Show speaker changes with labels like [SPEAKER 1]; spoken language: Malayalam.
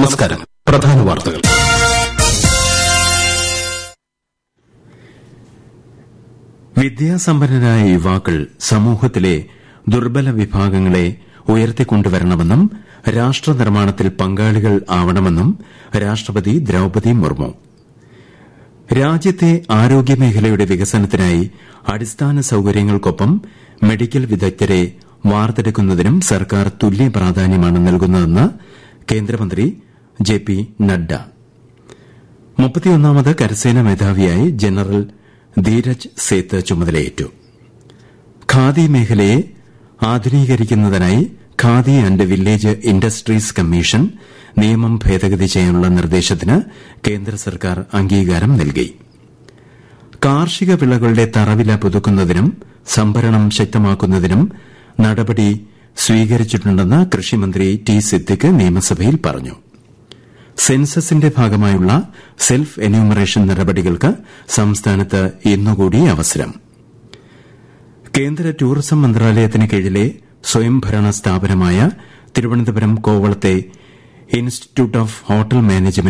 [SPEAKER 1] നമസ്കാരം പ്രധാന വാർത്തകൾ
[SPEAKER 2] വിദ്യാസമ്പന്നരായ യുവാക്കൾ സമൂഹത്തിലെ ദുർബല വിഭാഗങ്ങളെ ഉയർത്തിക്കൊണ്ടുവരണമെന്നും രാഷ്ട്ര നിർമ്മാണത്തിൽ പങ്കാളികൾ ആവണമെന്നും രാഷ്ട്രപതി ദ്രൌപതി മുർമു രാജ്യത്തെ ആരോഗ്യമേഖലയുടെ വികസനത്തിനായി അടിസ്ഥാന സൌകര്യങ്ങൾക്കൊപ്പം മെഡിക്കൽ വിദഗ്ധരെ വാർത്തെടുക്കുന്നതിനും സർക്കാർ തുല്യ പ്രാധാന്യമാണ് നൽകുന്നതെന്ന് കേന്ദ്രമന്ത്രി ജെ പി നഡ്ഡ മുപ്പത്തിയൊന്നാമത് കരസേനാ മേധാവിയായി ജനറൽ ധീരജ് സേത്ത് ചുമതലയേറ്റു ഖാദി മേഖലയെ ആധുനീകരിക്കുന്നതിനായി khadi and village industries commission നിയമം ഭേദഗതി ചെയ്യാനുള്ള നിർദ്ദേശത്തിന് കേന്ദ്ര സർക്കാർ അംഗീകാരം നൽകി കാർഷിക വിളകളുടെ തറവില പുതുക്കുന്നതിനും സംഭരണം ശക്തമാക്കുന്നതിനും നടപടി സ്വീകരിച്ചിട്ടുണ്ടെന്ന് കൃഷിമന്ത്രി ടി സിദ്ദിഖ് നിയമസഭയിൽ പറഞ്ഞു സെൻസസിന്റെ ഭാഗമായുള്ള സെൽഫ് എന്യൂമറേഷൻ നടപടികൾക്ക് സംസ്ഥാനത്ത് ഇന്നുകൂടി അവസരം കേന്ദ്ര ടൂറിസം മന്ത്രാലയത്തിന് കീഴിലെ സ്വയംഭരണ സ്ഥാപനമായ തിരുവനന്തപുരം കോവളത്തെ ഇൻസ്റ്റിറ്റ്യൂട്ട് ഓഫ് ഹോട്ടൽ മാനേജ്മെന്റ്